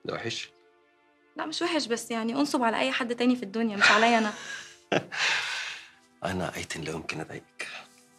ده وحش لا مش وحش بس يعني انصب على اي حد تاني في الدنيا مش عليا انا انا ايتن لا يمكن اضايقك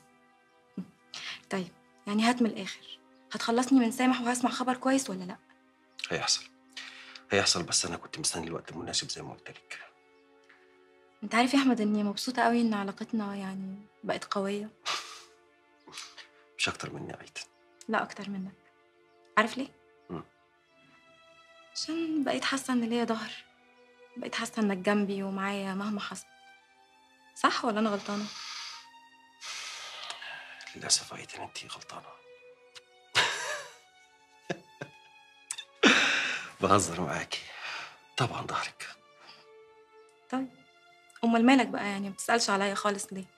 طيب يعني هات من الاخر هتخلصني من سامح وهسمع خبر كويس ولا لا هيحصل هيحصل بس انا كنت مستني الوقت المناسب زي ما قلت لك انت عارف يا احمد اني مبسوطه قوي ان علاقتنا يعني بقت قويه مش اكتر مني ايتن لا اكتر منك عارف ليه مم. عشان بقيت حاسه ان ليا ظهر بقيت حاسه انك جنبي ومعايا مهما حصل صح ولا انا غلطانه للاسف ايتن انت غلطانه بهزر معاكي طبعا ظهرك طيب امال مالك بقى يعني ما بتسالش عليا خالص ليه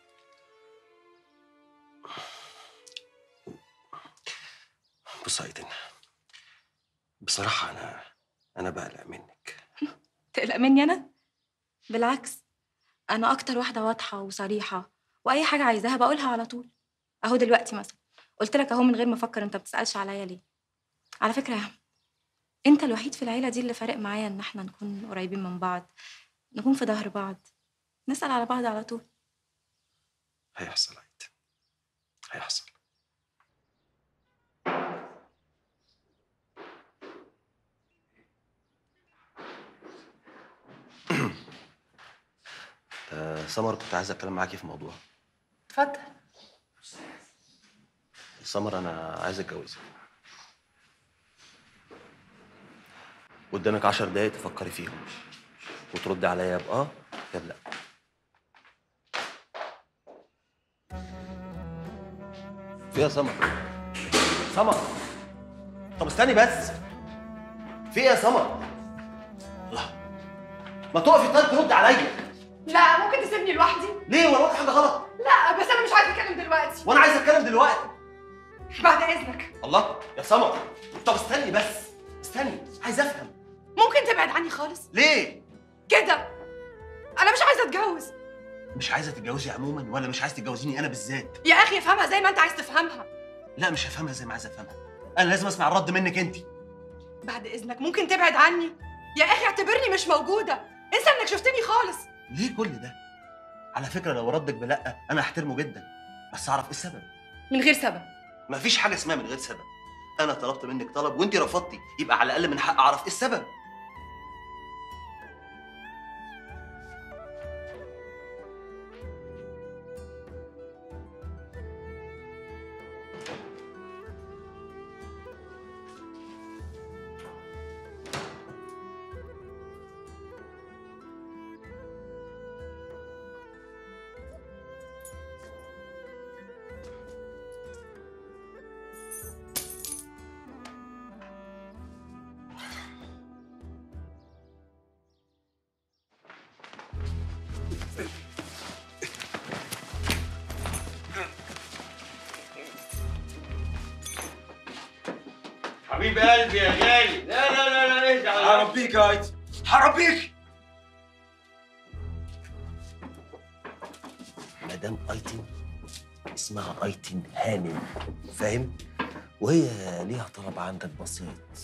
بص يا ايتن بصراحه انا انا بقلق منك تقلق مني انا بالعكس انا اكتر واحده واضحه وصريحه واي حاجه عايزاها بقولها على طول اهو دلوقتي مثلا قلت لك اهو من غير ما افكر انت بتسالش عليا ليه على فكره يا احمد انت الوحيد في العيله دي اللي فارق معايا ان احنا نكون قريبين من بعض نكون في ظهر بعض نسال على بعض على طول هيحصل يا ايتن هيحصل آه، سمر كنت عايز اتكلم معاكي في موضوع اتفضل سمر انا عايز اتجوزك قدامك عشر دقايق تفكري فيهم وتردي عليا باه يا بلا في إيه يا سمر سمر طب استني بس في إيه يا سمر الله ما تقفي طيب ترد عليا لا ممكن تسيبني لوحدي ليه ولا قلت حاجه غلط لا بس انا مش عايزه اتكلم دلوقتي وانا عايز اتكلم دلوقتي بعد اذنك الله يا سمر طب استني بس استني عايز افهم ممكن تبعد عني خالص ليه كده انا مش عايزه اتجوز مش عايزه تتجوزي عموما ولا مش عايزه تتجوزيني انا بالذات يا اخي افهمها زي ما انت عايز تفهمها لا مش هفهمها زي ما عايز افهمها انا لازم اسمع الرد منك انت بعد اذنك ممكن تبعد عني يا اخي اعتبرني مش موجوده انسى انك شفتني خالص ليه كل ده على فكره لو ردك بلا انا احترمه جدا بس اعرف ايه السبب من غير سبب مفيش حاجه اسمها من غير سبب انا طلبت منك طلب وانت رفضتي يبقى على الاقل من حق اعرف ايه السبب حبيب قلبي يا غالي لا لا لا لا اهدى على هربيك يا ايتن هربيك مدام ايتن اسمها ايتن هانم فاهم وهي ليها طلب عندك بسيط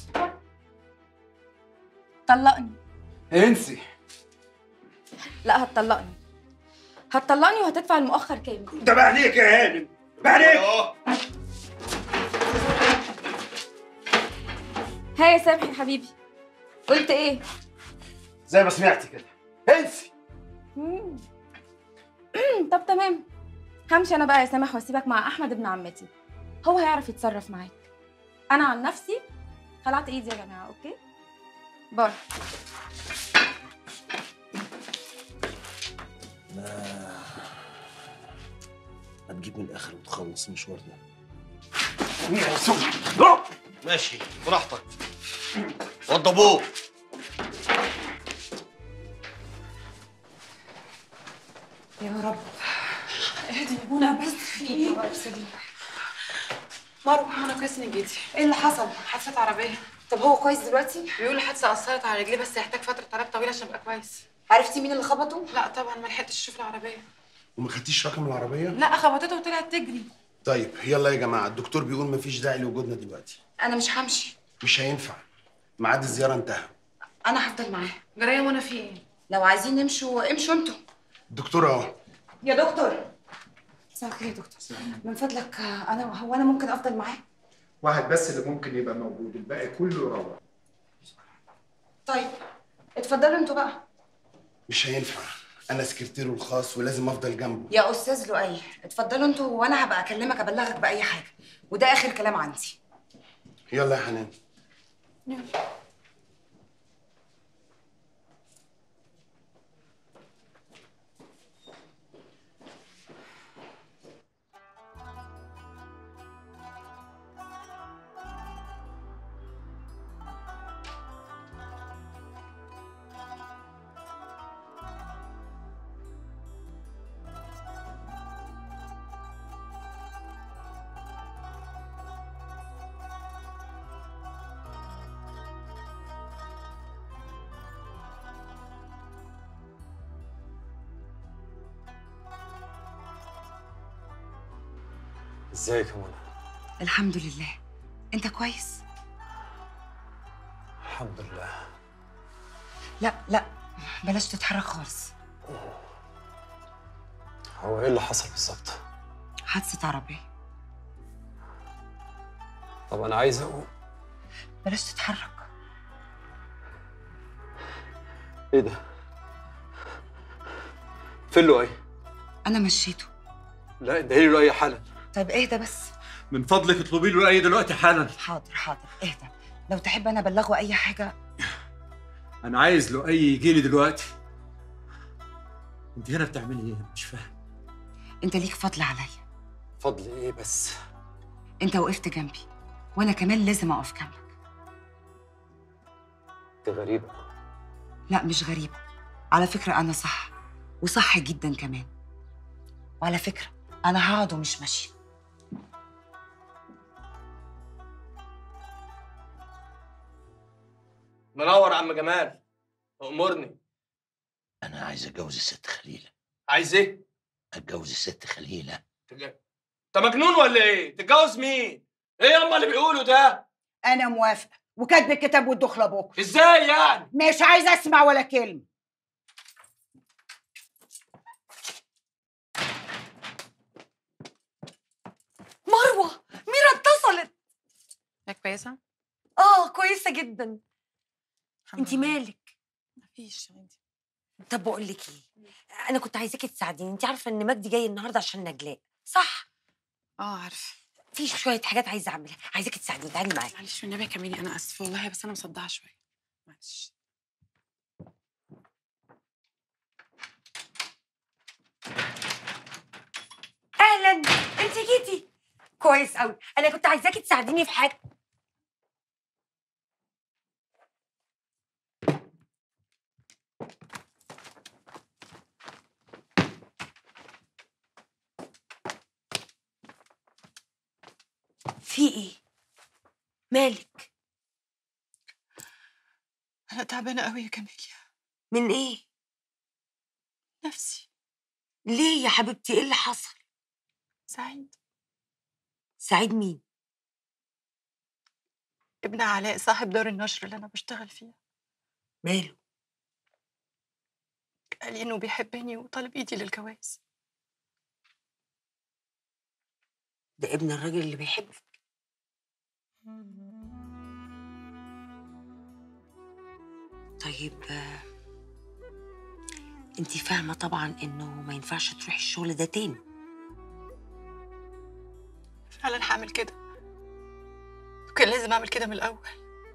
طلقني انسي لا هتطلقني هتطلقني وهتدفع المؤخر كامل ده بعليك يا هانم بعليك ها يا سامح يا حبيبي قلت ايه زي ما سمعتي كده انسي مم. طب تمام همشي انا بقى يا سامح واسيبك مع احمد ابن عمتي هو هيعرف يتصرف معاك انا عن نفسي خلعت ايدي يا جماعه اوكي باي ما ما تجيب من الاخر وتخلص المشوار ده ماشي براحتك وضبوه يا رب اهدي يا منى بس في ايه مروه انا كويس انك جيتي ايه اللي حصل حادثه عربيه طب هو كويس دلوقتي؟ بيقول الحادثه اثرت على رجليه بس هيحتاج فتره علاج طويله عشان يبقى كويس عرفتي مين اللي خبطه؟ لا طبعا ما لحقتش اشوف العربيه وما خدتيش رقم العربية؟ لا خبطته وطلعت تجري طيب يلا يا جماعة الدكتور بيقول مفيش داعي لوجودنا دلوقتي انا مش همشي مش هينفع ميعاد الزيارة انتهى انا هفضل معاه جرايه وانا في ايه لو عايزين نمشوا امشوا انتوا الدكتور اهو يا دكتور مساء الخير يا دكتور من فضلك آه، انا هو انا ممكن افضل معاه واحد بس اللي ممكن يبقى موجود الباقي كله يروح طيب اتفضلوا انتوا بقى مش هينفع انا سكرتيره الخاص ولازم افضل جنبه يا استاذ لؤي اتفضلوا انتوا وانا هبقى اكلمك ابلغك باي حاجه وده اخر كلام عندي يلا يا حنان ازيك يا منى الحمد لله انت كويس الحمد لله لا لا بلاش تتحرك خالص هو ايه اللي حصل بالظبط حادثه عربيه طب انا عايز اقول بلاش تتحرك ايه ده فين له ايه انا مشيته لا ادعي له اي حالا طيب اهدى بس من فضلك اطلبي له اي دلوقتي حالا حاضر حاضر اهدى لو تحب انا ابلغه اي حاجه انا عايز له اي يجي لي دلوقتي انت هنا بتعملي ايه أنا مش فاهم انت ليك فضل عليا فضل ايه بس انت وقفت جنبي وانا كمان لازم اقف جنبك انت غريبه لا مش غريبه على فكره انا صح وصح جدا كمان وعلى فكره انا هقعد ومش ماشيه منور يا عم جمال امرني انا عايز اتجوز الست خليله عايز ايه اتجوز الست خليله تج- انت مجنون ولا ايه تتجوز مين ايه ياما اللي بيقولوا ده انا موافقه وكاتب الكتاب والدخله بكره ازاي يعني مش عايزه اسمع ولا كلمه مروه ميرا اتصلت هي كويسة؟ اه كويسه جدا انت مالك مفيش عندي طب بقول لك ايه انا كنت عايزاكي تساعديني انت عارفه ان مجدي جاي النهارده عشان نجلاء صح اه عارفه في شويه حاجات عايزه اعملها عايزاكي تساعديني تعالي معايا معلش والنبي يا كميلي انا اسفه والله بس انا مصدعه شويه معلش اهلا انت جيتي كويس قوي انا كنت عايزاكي تساعديني في حاجه في ايه مالك انا تعبانه قوي يا كميليا من ايه نفسي ليه يا حبيبتي ايه اللي حصل سعيد سعيد مين ابن علاء صاحب دار النشر اللي انا بشتغل فيها ماله قال لي انه بيحبني وطالب ايدي للجواز ده ابن الراجل اللي بيحبك طيب آه، انتي فاهمة طبعا انه ما ينفعش تروحي الشغل ده تاني فعلا هعمل كده وكان لازم اعمل كده من الاول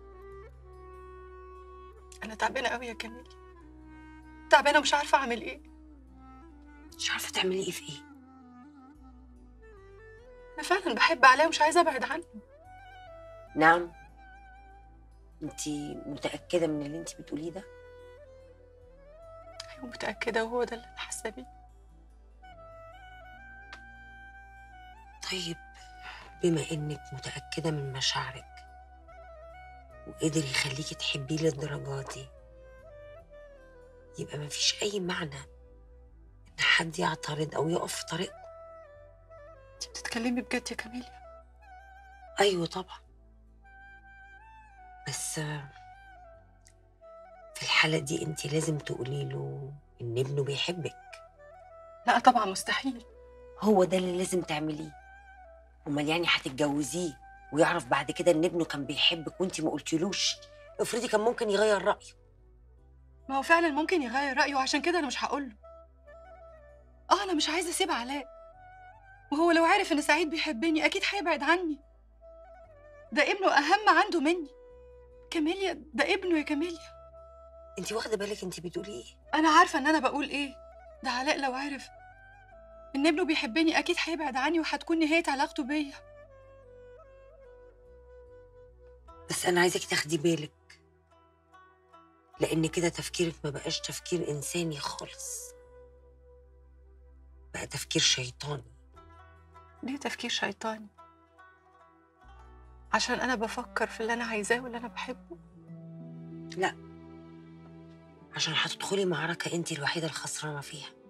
انا تعبانه قوي يا كميلي تعبانه ومش عارفه اعمل ايه مش عارفة تعملي ايه في ايه انا فعلا بحب علاء ومش عايزه ابعد عنه نعم انتي متأكدة من اللي انتي بتقوليه ده ايوه متاكده وهو ده اللي انا حاسه بيه طيب بما انك متأكدة من مشاعرك وقدر يخليكي تحبيه للدرجة دي يبقى مفيش أي معنى إن حد يعترض أو يقف في طريقك انت بتتكلمي بجد يا كميليا أيوة طبعا بس آه، في الحالة دي انت لازم تقولي له ان ابنه بيحبك لا طبعا مستحيل هو ده اللي لازم تعمليه امال يعني هتتجوزيه ويعرف بعد كده ان ابنه كان بيحبك وانت ما قلتيلوش افرضي كان ممكن يغير رايه ما هو فعلا ممكن يغير رايه وعشان كده انا مش هقول له اه انا مش عايزه اسيب علاء وهو لو عارف ان سعيد بيحبني اكيد هيبعد عني ده ابنه اهم عنده مني كاميليا ده ابنه يا كاميليا انت واخده بالك انت بتقولي ايه انا عارفه ان انا بقول ايه ده علاء لو عرف ان ابنه بيحبني اكيد هيبعد عني وهتكون نهايه علاقته بيا بس انا عايزاكي تاخدي بالك لان كده تفكيرك ما بقاش تفكير انساني خالص بقى تفكير شيطاني ليه تفكير شيطاني عشان انا بفكر في اللي انا عايزاه واللي انا بحبه لا عشان هتدخلي معركه انت الوحيده الخسرانه فيها